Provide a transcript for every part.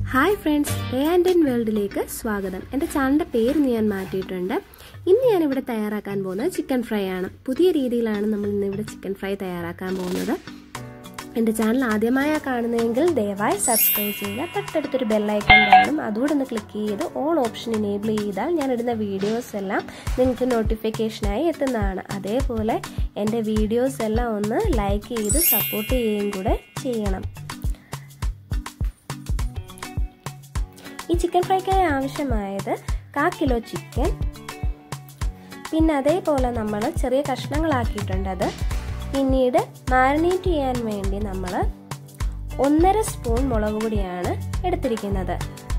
hi friends A and N വേൾഡിലേക്ക് സ്വാഗതം എൻ്റെ ചാനലിൻ്റെ പേര് ഞാൻ മാറ്റിയിട്ടുണ്ട് ഇന്ന് ഞാനിവിടെ തയ്യാറാക്കാൻ പോകുന്നത് ചിക്കൻ ഫ്രൈ ആണ് പുതിയ രീതിയിലാണ് നമ്മൾ ഇന്ന് ഇവിടെ ചിക്കൻ ഫ്രൈ തയ്യാറാക്കാൻ പോകുന്നത് എൻ്റെ ചാനൽ ആദ്യമായാണ് കാണുന്നതെങ്കിൽ ദയവായി സബ്സ്ക്രൈബ് ചെയ്യുക തൊട്ടടുത്തൊരു ബെല്ലൈക്കൺ കാണും അതുകൂടെ ഒന്ന് ക്ലിക്ക് ചെയ്ത് ഓൾ ഓപ്ഷൻ എനേബിൾ ചെയ്താൽ ഞാൻ ഇടുന്ന വീഡിയോസ് എല്ലാം നിങ്ങൾക്ക് നോട്ടിഫിക്കേഷനായി എത്തുന്നതാണ് അതേപോലെ എൻ്റെ വീഡിയോസ് എല്ലാം ഒന്ന് ലൈക്ക് ചെയ്ത് സപ്പോർട്ട് ചെയ്യുകയും കൂടെ ചെയ്യണം ഈ ചിക്കൻ ഫ്രൈക്കായി ആവശ്യമായത് കാ കിലോ ചിക്കൻ പിന്നെ അതേപോലെ നമ്മൾ ചെറിയ കഷ്ണങ്ങളാക്കിയിട്ടുണ്ട് അത് പിന്നീട് മാരിനേറ്റ് ചെയ്യാൻ വേണ്ടി നമ്മൾ ഒന്നര സ്പൂൺ മുളക് പൊടിയാണ് എടുത്തിരിക്കുന്നത്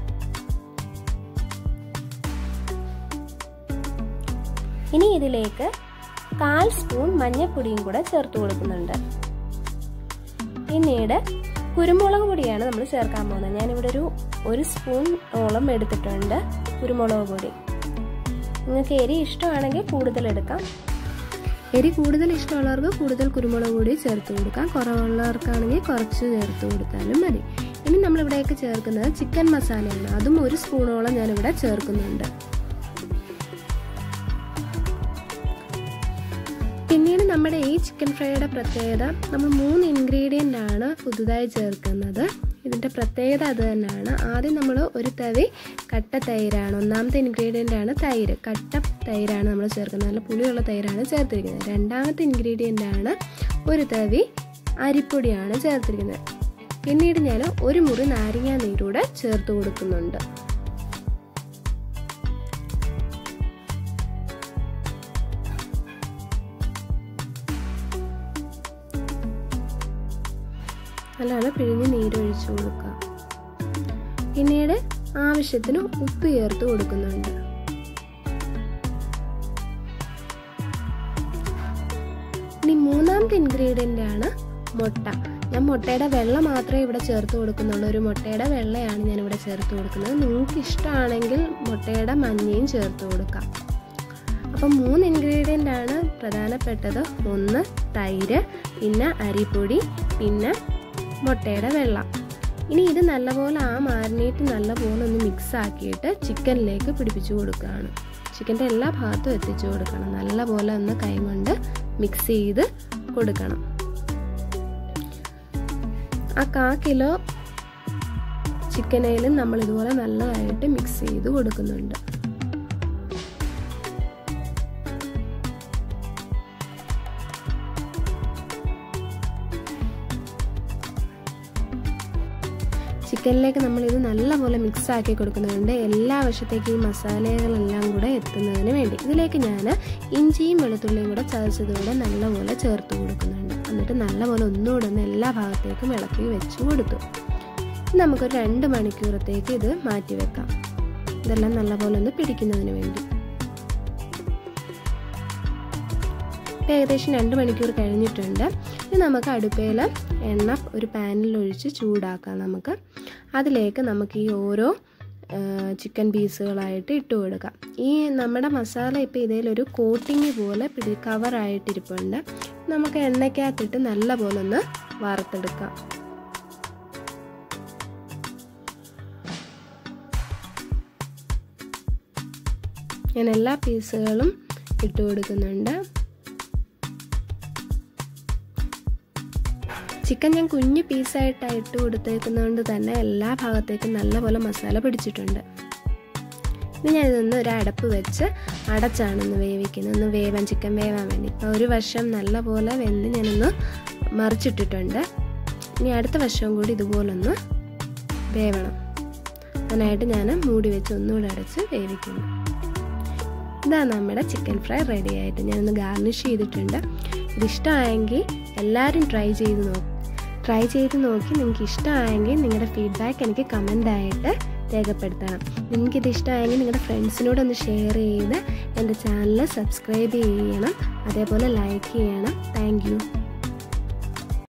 ഇനി ഇതിലേക്ക് കാൽ സ്പൂൺ മഞ്ഞൾപ്പൊടിയും കൂടെ ചേർത്ത് കൊടുക്കുന്നുണ്ട് പിന്നീട് കുരുമുളക് പൊടിയാണ് നമ്മൾ ചേർക്കാൻ പോകുന്നത് ഞാനിവിടെ ഒരു ഒരു സ്പൂൺ ഓളം എടുത്തിട്ടുണ്ട് കുരുമുളക് പൊടി നിങ്ങൾക്ക് എരി ഇഷ്ടമാണെങ്കിൽ കൂടുതൽ എടുക്കാം എരി കൂടുതൽ ഇഷ്ടമുള്ളവർക്ക് കൂടുതൽ കുരുമുളക് പൊടി ചേർത്ത് കൊടുക്കാം കുറവുള്ളവർക്കാണെങ്കിൽ കുറച്ച് ചേർത്ത് കൊടുത്താലും മതി ഇനി നമ്മളിവിടേക്ക് ചേർക്കുന്നത് ചിക്കൻ മസാലയാണ് അതും ഒരു സ്പൂണോളം ഞാനിവിടെ ചേർക്കുന്നുണ്ട് പിന്നീട് നമ്മുടെ ഈ ചിക്കൻ ഫ്രൈയുടെ പ്രത്യേകത നമ്മൾ മൂന്ന് ഇൻഗ്രീഡിയൻ്റ് ആണ് പുതുതായി ചേർക്കുന്നത് ഇതിൻ്റെ പ്രത്യേകത അത് തന്നെയാണ് ആദ്യം നമ്മൾ ഒരു തവി കട്ട തൈരാണ് ഒന്നാമത്തെ ഇൻഗ്രീഡിയൻ്റ് ആണ് തൈര് കട്ട തൈരാണ് നമ്മൾ ചേർക്കുന്നത് നല്ല പുളിയുള്ള തൈരാണ് ചേർത്തിരിക്കുന്നത് രണ്ടാമത്തെ ഇൻഗ്രീഡിയൻ്റ് ആണ് ഒരു തവി അരിപ്പൊടിയാണ് ചേർത്തിരിക്കുന്നത് പിന്നീട് ഞാൻ ഒരു മുറി നാരങ്ങ നീരൂടെ ചേർത്ത് കൊടുക്കുന്നുണ്ട് നല്ലപോലെ പിഴിഞ്ഞ് നീരൊഴിച്ച് കൊടുക്കുക പിന്നീട് ആവശ്യത്തിന് ഉപ്പ് ചേർത്ത് കൊടുക്കുന്നുണ്ട് ഇനി മൂന്നാമത്തെ ഇൻഗ്രീഡിയൻ്റ് ആണ് മുട്ട ഞാൻ മുട്ടയുടെ വെള്ള മാത്രമേ ഇവിടെ ചേർത്ത് കൊടുക്കുന്നുള്ളൂ ഒരു മുട്ടയുടെ വെള്ളയാണ് ഞാൻ ഇവിടെ ചേർത്ത് കൊടുക്കുന്നത് നിങ്ങൾക്ക് ഇഷ്ടമാണെങ്കിൽ മുട്ടയുടെ മഞ്ഞയും ചേർത്ത് കൊടുക്കാം അപ്പം മൂന്ന് ഇൻഗ്രീഡിയൻ്റ് ആണ് പ്രധാനപ്പെട്ടത് ഒന്ന് തൈര് പിന്നെ അരിപ്പൊടി പിന്നെ മുട്ടയുടെ വെള്ള ഇനി ഇത് നല്ലപോലെ ആ മാരിനേറ്റ് നല്ലപോലെ ഒന്ന് മിക്സ് ആക്കിയിട്ട് ചിക്കനിലേക്ക് പിടിപ്പിച്ചു കൊടുക്കുകയാണ് ചിക്കൻ്റെ എല്ലാ ഭാഗത്തും എത്തിച്ചു കൊടുക്കണം നല്ലപോലെ ഒന്ന് കൈ കൊണ്ട് മിക്സ് ചെയ്ത് കൊടുക്കണം ആ കാ കിലോ ചിക്കനയിലും നമ്മൾ ഇതുപോലെ നല്ലതായിട്ട് മിക്സ് ചെയ്ത് കൊടുക്കുന്നുണ്ട് ചിക്കനിലേക്ക് നമ്മളിത് നല്ലപോലെ മിക്സ് ആക്കി കൊടുക്കുന്നുണ്ട് എല്ലാ വശത്തേക്കും ഈ മസാലകളെല്ലാം കൂടെ എത്തുന്നതിന് വേണ്ടി ഇതിലേക്ക് ഞാൻ ഇഞ്ചിയും വെളുത്തുള്ളിയും കൂടെ ചതച്ചതുകൂടെ നല്ലപോലെ ചേർത്ത് കൊടുക്കുന്നുണ്ട് എന്നിട്ട് നല്ലപോലെ ഒന്നുകൂടെ ഒന്ന് എല്ലാ ഭാഗത്തേക്കും ഇളക്കി വെച്ച് കൊടുത്തു നമുക്കൊരു രണ്ട് മണിക്കൂറത്തേക്ക് ഇത് മാറ്റി വെക്കാം ഇതെല്ലാം നല്ലപോലെ ഒന്ന് പിടിക്കുന്നതിന് വേണ്ടി ഏകദേശം രണ്ട് മണിക്കൂർ കഴിഞ്ഞിട്ടുണ്ട് ഇനി നമുക്ക് അടുപ്പയിൽ എണ്ണ ഒരു പാനിൽ ഒഴിച്ച് ചൂടാക്കാം നമുക്ക് അതിലേക്ക് നമുക്ക് ഈ ഓരോ ചിക്കൻ പീസുകളായിട്ട് ഇട്ട് കൊടുക്കാം ഈ നമ്മുടെ മസാല ഇപ്പോൾ ഇതിലൊരു കോട്ടിങ് പോലെ പിടി കവറായിട്ടിരിപ്പുണ്ട് നമുക്ക് എണ്ണയ്ക്കകത്തിട്ട് നല്ല പോലെ ഒന്ന് വറുത്തെടുക്കാം ഞാൻ എല്ലാ പീസുകളും ഇട്ട് കൊടുക്കുന്നുണ്ട് ചിക്കൻ ഞാൻ കുഞ്ഞു പീസായിട്ടാണ് ഇട്ട് കൊടുത്തേക്കുന്നതുകൊണ്ട് തന്നെ എല്ലാ ഭാഗത്തേക്കും നല്ലപോലെ മസാല പിടിച്ചിട്ടുണ്ട് ഇനി ഞാൻ ഇതൊന്ന് ഒരു അടപ്പ് വെച്ച് അടച്ചാണ് ഒന്ന് വേവിക്കുന്നത് ഒന്ന് വേവാൻ ചിക്കൻ വേവാൻ വേണ്ടി ഇപ്പോൾ ഒരു വശം നല്ലപോലെ വെന്ത് ഞാനൊന്ന് മറിച്ചിട്ടിട്ടുണ്ട് ഇനി അടുത്ത വശവും കൂടി ഇതുപോലൊന്ന് വേവണം അതിനായിട്ട് ഞാൻ മൂടി വെച്ച് ഒന്നുകൂടെ അടച്ച് വേവിക്കുന്നു ഇതാണ് നമ്മുടെ ചിക്കൻ ഫ്രൈ റെഡി ആയിട്ട് ഞാനൊന്ന് ഗാർണിഷ് ചെയ്തിട്ടുണ്ട് ഇതിഷ്ടമായെങ്കിൽ എല്ലാവരും ട്രൈ ചെയ്ത് നോക്കും ട്രൈ ചെയ്ത് നോക്കി നിങ്ങൾക്ക് ഇഷ്ടമായെങ്കിൽ നിങ്ങളുടെ ഫീഡ്ബാക്ക് എനിക്ക് കമൻ്റായിട്ട് രേഖപ്പെടുത്തണം നിങ്ങൾക്കിത് ഇഷ്ടമായെങ്കിൽ നിങ്ങളുടെ ഫ്രണ്ട്സിനോടൊന്ന് ഷെയർ ചെയ്ത് എൻ്റെ ചാനൽ സബ്സ്ക്രൈബ് ചെയ്യണം അതേപോലെ ലൈക്ക് ചെയ്യണം താങ്ക്